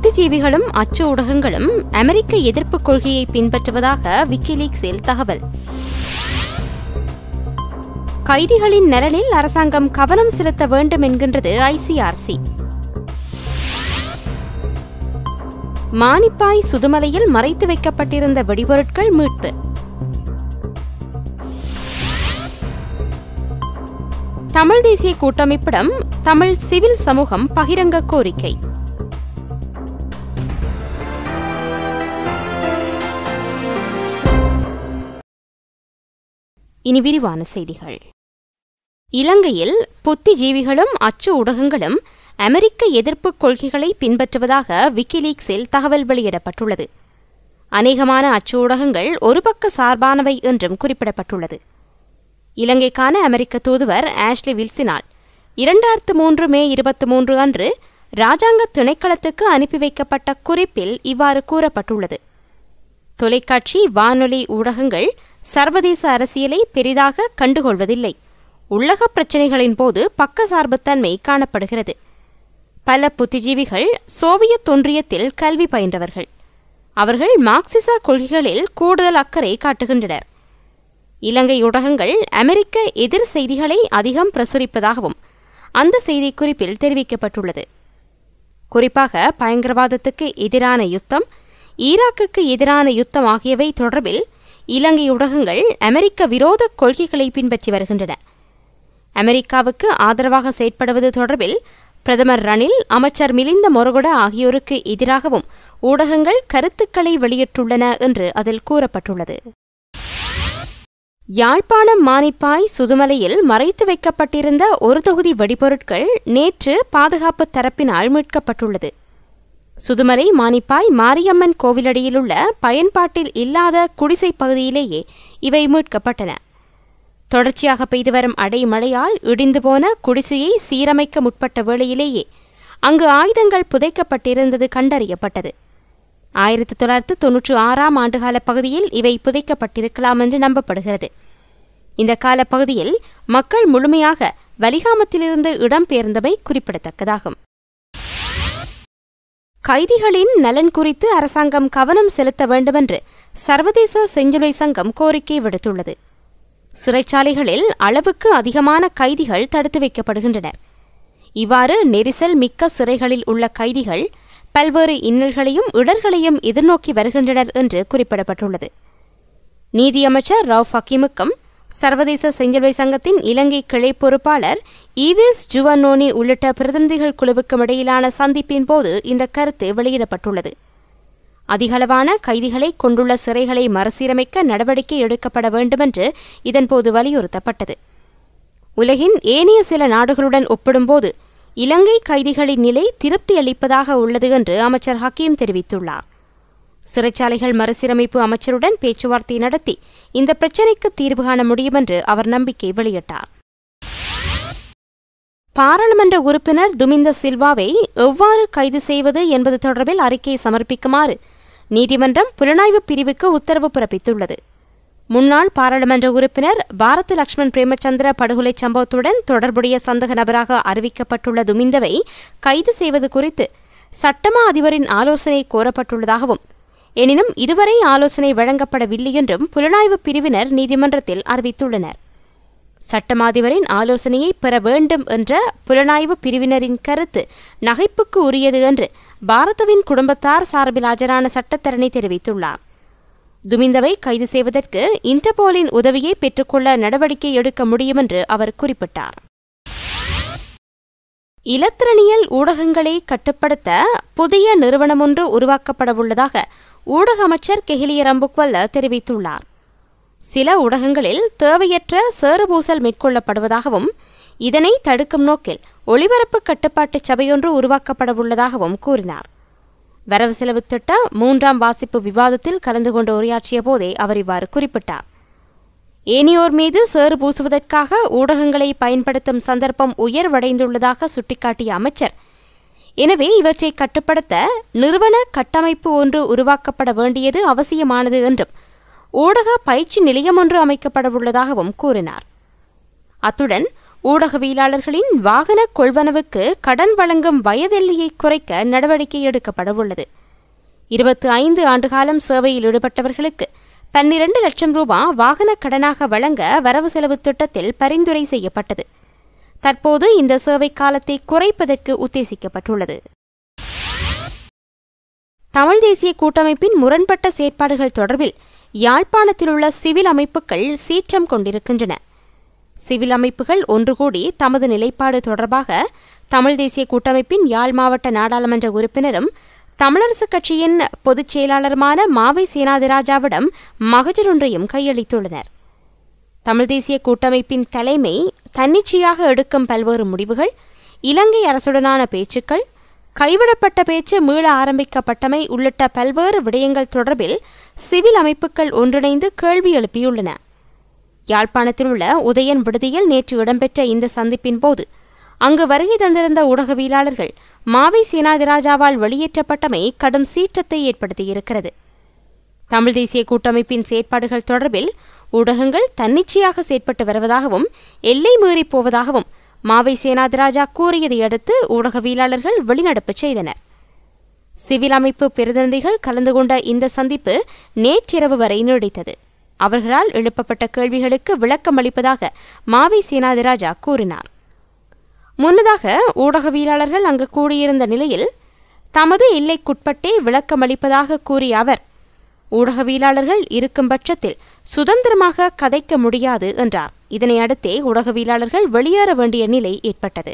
புத்திஜீவிகளும் அச்சு ஊடகங்களும் அமெரிக்க எதிர்ப்பு கொள்கையை பின்பற்றுவதாக விக்கிலீக்ஸில் தகவல் கைதிகளின் நலனில் அரசாங்கம் கவனம் செலுத்த வேண்டும் என்கின்றது ஐசிஆர்சி மானிப்பாய் சுதுமலையில் மறைத்து வைக்கப்பட்டிருந்த வெடிபொருட்கள் மீட்பு தமிழ் தேசிய கூட்டமைப்பிடம் தமிழ் சிவில் சமூகம் பகிரங்க கோரிக்கை இனி விரிவான செய்திகள் இலங்கையில் புத்திஜீவிகளும் அச்சு ஊடகங்களும் அமெரிக்க எதிர்ப்பு கொள்கைகளை பின்பற்றுவதாக விக்கிலீக்ஸில் தகவல் வெளியிடப்பட்டுள்ளது அநேகமான அச்சு ஊடகங்கள் ஒரு பக்க சார்பானவை என்றும் குறிப்பிடப்பட்டுள்ளது இலங்கைக்கான அமெரிக்க தூதுவர் ஆஷ்லி வில்சினால் இரண்டாயிரத்து மூன்று மே இருபத்தி மூன்று அன்று ராஜாங்க திணைக்களத்துக்கு அனுப்பி வைக்கப்பட்ட குறிப்பில் இவ்வாறு கூறப்பட்டுள்ளது தொலைக்காட்சி வானொலி ஊடகங்கள் சர்வதேச அரசியலை பெரிதாக கண்டுகொள்வதில்லை உள்ளக பிரச்சினைகளின் போது பக்கசார்புத்தன்மை காணப்படுகிறது பல புத்திஜீவிகள் சோவியத் ஒன்றியத்தில் கல்வி பயின்றவர்கள் அவர்கள் மார்க்சிச கொள்கைகளில் கூடுதல் அக்கறை காட்டுகின்றனர் இலங்கை ஊடகங்கள் அமெரிக்க எதிர் செய்திகளை அதிகம் பிரசுரிப்பதாகவும் அந்த செய்திக்குறிப்பில் தெரிவிக்கப்பட்டுள்ளது குறிப்பாக பயங்கரவாதத்துக்கு எதிரான யுத்தம் ஈராக்குக்கு எதிரான யுத்தம் ஆகியவை தொடர்பில் இலங்கை ஊடகங்கள் அமெரிக்க விரோத கொள்கைகளை பின்பற்றி வருகின்றன அமெரிக்காவுக்கு ஆதரவாக செயற்படுவது தொடர்பில் பிரதமர் ரணில் அமைச்சர் மிலிந்த மொரகொட ஆகியோருக்கு எதிராகவும் ஊடகங்கள் கருத்துக்களை வெளியிட்டுள்ளன என்று அதில் கூறப்பட்டுள்ளது யாழ்ப்பாணம் மானிப்பாய் சுதுமலையில் மறைத்து வைக்கப்பட்டிருந்த ஒரு தொகுதி வெடிபொருட்கள் நேற்று பாதுகாப்பு தரப்பினால் மீட்கப்பட்டுள்ளது சுதுமலை மானிப்பாய் மாரியம்மன் கோவிலடியிலுள்ள பயன்பாட்டில் இல்லாத குடிசை பகுதியிலேயே இவை மீட்கப்பட்டன தொடர்ச்சியாக பெய்து வரும் அடைமழையால் இடிந்து போன குடிசையை சீரமைக்க முற்பட்ட வேளையிலேயே அங்கு ஆயுதங்கள் புதைக்கப்பட்டிருந்தது கண்டறியப்பட்டது ஆயிரத்தி தொள்ளாயிரத்து தொன்னூற்றி ஆறாம் ஆண்டுகால பகுதியில் இவை புதைக்கப்பட்டிருக்கலாம் என்று நம்பப்படுகிறது இந்த காலப்பகுதியில் மக்கள் முழுமையாக வலிகாமத்திலிருந்து இடம்பெயர்ந்தவை குறிப்பிடத்தக்கதாகும் கைதிகளின் நலன் குறித்து அரசாங்கம் கவனம் செலுத்த வேண்டுமென்று சர்வதேச செஞ்சிலுவை சங்கம் கோரிக்கை விடுத்துள்ளது சிறைச்சாலைகளில் அளவுக்கு அதிகமான கைதிகள் தடுத்து வைக்கப்படுகின்றனர் இவ்வாறு நெரிசல் மிக்க சிறைகளில் உள்ள கைதிகள் பல்வேறு இன்னல்களையும் இடர்களையும் எதிர்நோக்கி வருகின்றனர் என்று குறிப்பிடப்பட்டுள்ளது நீதியமைச்சர் ரவ் ஹக்கீமுக்கும் சர்வதேச செஞ்சிலுவை சங்கத்தின் இலங்கை கிளை பொறுப்பாளர் ஈவிஸ் ஜுவனோனி உள்ளிட்ட பிரதிநிதிகள் குழுவுக்கும் இடையிலான சந்திப்பின் போது இந்த கருத்து வெளியிடப்பட்டுள்ளது அதிகளவான கைதிகளை கொண்டுள்ள சிறைகளை மறுசீரமைக்க நடவடிக்கை எடுக்கப்பட வேண்டுமென்று இதன்போது வலியுறுத்தப்பட்டது உலகின் ஏனைய சில நாடுகளுடன் ஒப்பிடும்போது இலங்கை கைதிகளின் நிலை திருப்தி அளிப்பதாக உள்ளது என்று அமைச்சர் ஹக்கீம் தெரிவித்துள்ளார் சிறைச்சாலைகள் மறுசீரமைப்பு அமைச்சருடன் பேச்சுவார்த்தை நடத்தி இந்த பிரச்சினைக்கு தீர்வு காண முடியும் என்று அவர் நம்பிக்கை வெளியிட்டார் பாராளுமன்ற உறுப்பினர் துமிந்த சில்வாவை எவ்வாறு கைது செய்வது என்பது தொடர்பில் அறிக்கை சமர்ப்பிக்குமாறு நீதிமன்றம் புலனாய்வு பிரிவுக்கு உத்தரவு பிறப்பித்துள்ளது முன்னாள் பாராளுமன்ற உறுப்பினர் பாரத லட்சுமண் பிரேமச்சந்திர படுகொலை சம்பவத்துடன் தொடர்புடைய சந்தக நபராக அறிவிக்கப்பட்டுள்ள துமிந்தவை கைது செய்வது குறித்து சட்டமா அதிபரின் ஆலோசனை கோரப்பட்டுள்ளதாகவும் எனினும் இதுவரை ஆலோசனை வழங்கப்படவில்லை என்றும் புலனாய்வு பிரிவினர் நீதிமன்றத்தில் அறிவித்துள்ளனர் சட்டமாதிபரின் ஆலோசனையை பெற வேண்டும் என்ற புலனாய்வு பிரிவினரின் கருத்து நகைப்புக்கு உரியது என்று பாரதவின் குடும்பத்தார் சார்பில் ஆஜரான சட்டத்தரணி தெரிவித்துள்ளார் துமிந்தவை கைது செய்வதற்கு இன்டர்போலின் உதவியை பெற்றுக்கொள்ள நடவடிக்கை எடுக்க முடியும் என்று அவர் குறிப்பிட்டார் இலத்திரனியல் ஊடகங்களை கட்டுப்படுத்த புதிய நிறுவனமொன்று உருவாக்கப்படவுள்ளதாக ஊடக அமைச்சர் கெஹிலிய ரம்புக்வல்ல தெரிவித்துள்ளார் சில ஊடகங்களில் தேவையற்ற சேறுபூசல் மேற்கொள்ளப்படுவதாகவும் இதனை தடுக்கும் நோக்கில் ஒளிபரப்பு கட்டுப்பாட்டு சபையொன்று உருவாக்கப்படவுள்ளதாகவும் கூறினார் வரவு செலவு திட்ட மூன்றாம் வாசிப்பு விவாதத்தில் கலந்து கொண்டு உரையாற்றிய போதே அவர் இவ்வாறு குறிப்பிட்டார் ஏனியோர் மீது சேறு பூசுவதற்காக ஊடகங்களை பயன்படுத்தும் சந்தர்ப்பம் உயர்வடைந்துள்ளதாக சுட்டிக்காட்டிய அமைச்சர் எனவே இவற்றை கட்டுப்படுத்த நிறுவன கட்டமைப்பு ஒன்று உருவாக்கப்பட வேண்டியது அவசியமானது என்றும் ஊடக பயிற்சி நிலையம் ஒன்று அமைக்கப்படவுள்ளதாகவும் கூறினார் அத்துடன் ஊடகவியலாளர்களின் வாகன கொள்வனவுக்கு கடன் வழங்கும் வயதெல்லையை குறைக்க நடவடிக்கை எடுக்கப்படவுள்ளது இருபத்தி ஐந்து ஆண்டுகாலம் சேவையில் ஈடுபட்டவர்களுக்கு பன்னிரண்டு லட்சம் ரூபாய் வாகன கடனாக வழங்க வரவு செலவு திட்டத்தில் பரிந்துரை செய்யப்பட்டது தற்போது இந்த சேவை காலத்தை குறைப்பதற்கு உத்தேசிக்கப்பட்டுள்ளது தமிழ் தேசிய கூட்டமைப்பின் முரண்பட்ட செயற்பாடுகள் தொடர்பில் யாழ்ப்பாணத்தில் உள்ள சிவில் அமைப்புகள் சீற்றம் கொண்டிருக்கின்றன சிவில் அமைப்புகள் ஒன்று கூடி தமது நிலைப்பாடு தொடர்பாக தமிழ் தேசிய கூட்டமைப்பின் யாழ் மாவட்ட நாடாளுமன்ற உறுப்பினரும் தமிழரசுக் கட்சியின் பொதுச் செயலாளருமான மாவை சேனாதிராஜாவிடம் மகஜர் ஒன்றையும் கையளித்துள்ளனர் தமிழ் தேசிய கூட்டமைப்பின் தலைமை தன்னிச்சையாக எடுக்கும் பல்வேறு முடிவுகள் இலங்கை அரசுடனான பேச்சுக்கள் கைவிடப்பட்ட பேச்சு மீள ஆரம்பிக்கப்பட்டமை உள்ளிட்ட பல்வேறு விடயங்கள் தொடர்பில் சிவில் அமைப்புகள் ஒன்றிணைந்து கேள்வி எழுப்பியுள்ளன யாழ்ப்பாணத்தில் உள்ள உதயன் விடுதியில் நேற்று இடம்பெற்ற இந்த சந்திப்பின் போது அங்கு வருகை தந்திருந்த ஊடகவியலாளர்கள் மாவை சேனாதிராஜாவால் வெளியேற்றப்பட்டமை கடும் சீற்றத்தை ஏற்படுத்தியிருக்கிறது தமிழ் தேசிய கூட்டமைப்பின் செயற்பாடுகள் தொடர்பில் ஊடகங்கள் தன்னிச்சையாக செயற்பட்டு வருவதாகவும் எல்லை மீறிப் போவதாகவும் மாவை சேனாதிராஜா கூறியதை அடுத்து ஊடகவியலாளர்கள் வெளிநடப்பு செய்தனர் சிவில் அமைப்பு பிரதிநிதிகள் கலந்து கொண்ட இந்த சந்திப்பு நேற்றிரவு வரை நீடித்தது அவர்களால் எழுப்பப்பட்ட கேள்விகளுக்கு விளக்கம் அளிப்பதாக மாவை சேனாதிராஜா கூறினார் முன்னதாக ஊடகவியலாளர்கள் அங்கு கூடியிருந்த நிலையில் தமது எல்லைக்குட்பட்டே விளக்கமளிப்பதாக கூறிய அவர் ஊடகவியலாளர்கள் இருக்கும் பட்சத்தில் சுதந்திரமாக கதைக்க முடியாது என்றார் இதனை அடுத்தே ஊடகவியலாளர்கள் வெளியேற வேண்டிய நிலை ஏற்பட்டது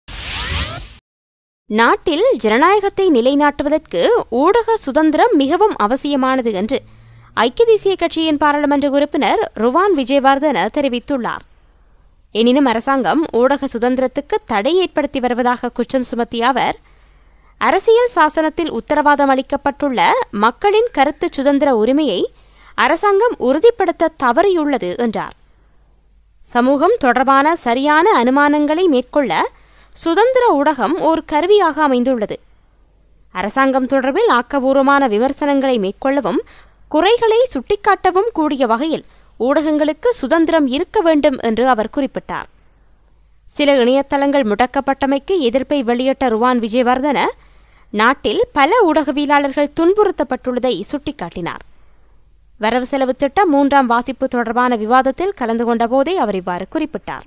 நாட்டில் ஜனநாயகத்தை நிலைநாட்டுவதற்கு ஊடக சுதந்திரம் மிகவும் அவசியமானது என்று ஐக்கிய தேசிய கட்சியின் பாராளுமன்ற உறுப்பினர் ருவான் விஜயவர்தன தெரிவித்துள்ளார் எனினும் அரசாங்கம் ஊடக சுதந்திரத்துக்கு தடை ஏற்படுத்தி வருவதாக குற்றம் சுமத்திய அவர் அரசியல் சாசனத்தில் உத்தரவாதம் அளிக்கப்பட்டுள்ள மக்களின் கருத்து சுதந்திர உரிமையை அரசாங்கம் உறுதிப்படுத்த தவறியுள்ளது என்றார் சமூகம் தொடர்பான சரியான அனுமானங்களை மேற்கொள்ள சுதந்திர ஊடகம் ஒரு கருவியாக அமைந்துள்ளது அரசாங்கம் தொடர்பில் ஆக்கபூர்வமான விமர்சனங்களை மேற்கொள்ளவும் குறைகளை சுட்டிக்காட்டவும் கூடிய வகையில் ஊடகங்களுக்கு சுதந்திரம் இருக்க வேண்டும் என்று அவர் குறிப்பிட்டார் சில இணையதளங்கள் முடக்கப்பட்டமைக்கு எதிர்ப்பை வெளியிட்ட ருவான் விஜயவர்தன நாட்டில் பல ஊடகவியலாளர்கள் துன்புறுத்தப்பட்டுள்ளதை சுட்டிக்காட்டினார் வரவு செலவு திட்டம் மூன்றாம் வாசிப்பு தொடர்பான விவாதத்தில் கலந்து கொண்ட போதே அவர் இவ்வாறு குறிப்பிட்டார்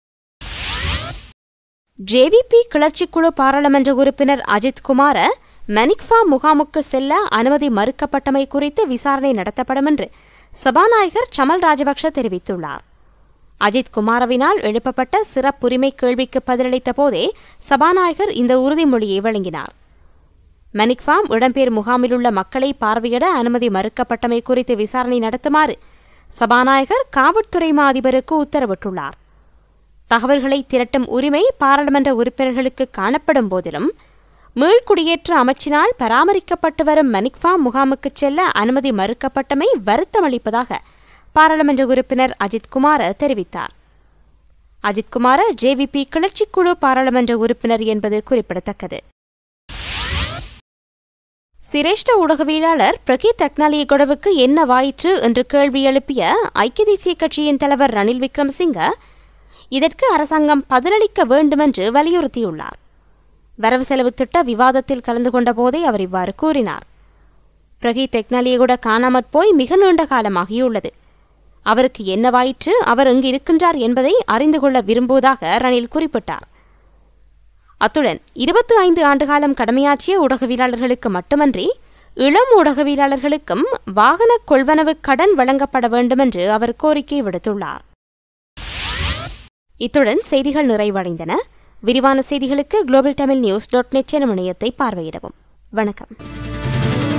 ஜேவிபி கிளர்ச்சிக்குழு பாராளுமன்ற உறுப்பினர் அஜித் குமார மனிக்ஃபா முகாமுக்கு செல்ல அனுமதி மறுக்கப்பட்டமை குறித்து விசாரணை நடத்தப்படும் என்று சபாநாயகர் சமல் ராஜபக்ஷ தெரிவித்துள்ளார் அஜித் குமாரவினால் எழுப்பப்பட்ட சிறப்புரிமை கேள்விக்கு பதிலளித்த போதே சபாநாயகர் இந்த உறுதிமொழியை வழங்கினார் மனிக்ஃபார்ம் இடம்பெயர் முகாமிலுள்ள மக்களை பார்வையிட அனுமதி மறுக்கப்பட்டமை குறித்து விசாரணை நடத்துமாறு சபாநாயகர் காவல்துறை மா அதிபருக்கு உத்தரவிட்டுள்ளார் தகவல்களை திரட்டும் உரிமை பாராளுமன்ற உறுப்பினர்களுக்கு காணப்படும் போதிலும் மீள்குடியேற்ற அமைச்சினால் பராமரிக்கப்பட்டு வரும் மனிக்ஃபார்ம் முகாமுக்கு செல்ல அனுமதி மறுக்கப்பட்டமை வருத்தமளிப்பதாக பாராளுமன்ற உறுப்பினர் அஜித் குமார தெரிவித்தார் அஜித் குமார ஜேவிபி கிளர்ச்சிக்குழு பாராளுமன்ற உறுப்பினர் என்பது குறிப்பிடத்தக்கது சிரேஷ்ட ஊடகவியலாளர் பிரகீத் தக்னாலியகொடவுக்கு என்ன வாயிற்று என்று கேள்வி எழுப்பிய ஐக்கிய தேசிய கட்சியின் தலைவர் ரணில் விக்ரமசிங்க இதற்கு அரசாங்கம் பதிலளிக்க வேண்டுமென்று வலியுறுத்தியுள்ளார் வரவு செலவு திட்ட விவாதத்தில் கலந்து கொண்ட போதே அவர் இவ்வாறு கூறினார் பிரகீத் தெக்னாலியகூட காணாமற் போய் மிக நீண்ட காலமாகியுள்ளது அவருக்கு என்னவாயிற்று அவர் எங்கு இருக்கின்றார் என்பதை அறிந்து கொள்ள விரும்புவதாக ரணில் குறிப்பிட்டார் அத்துடன் இருபத்தி ஐந்து ஆண்டுகாலம் கடமையாற்றிய ஊடகவியலாளர்களுக்கு மட்டுமன்றி இளம் ஊடகவியலாளர்களுக்கும் வாகன கொள்வனவு கடன் வழங்கப்பட வேண்டுமென்று அவர் கோரிக்கை விடுத்துள்ளார் இத்துடன் செய்திகள் நிறைவடைந்தன விரிவான செய்திகளுக்கு global Tamil news dot net எனும் இணையத்தை பார்வையிடவும் வணக்கம்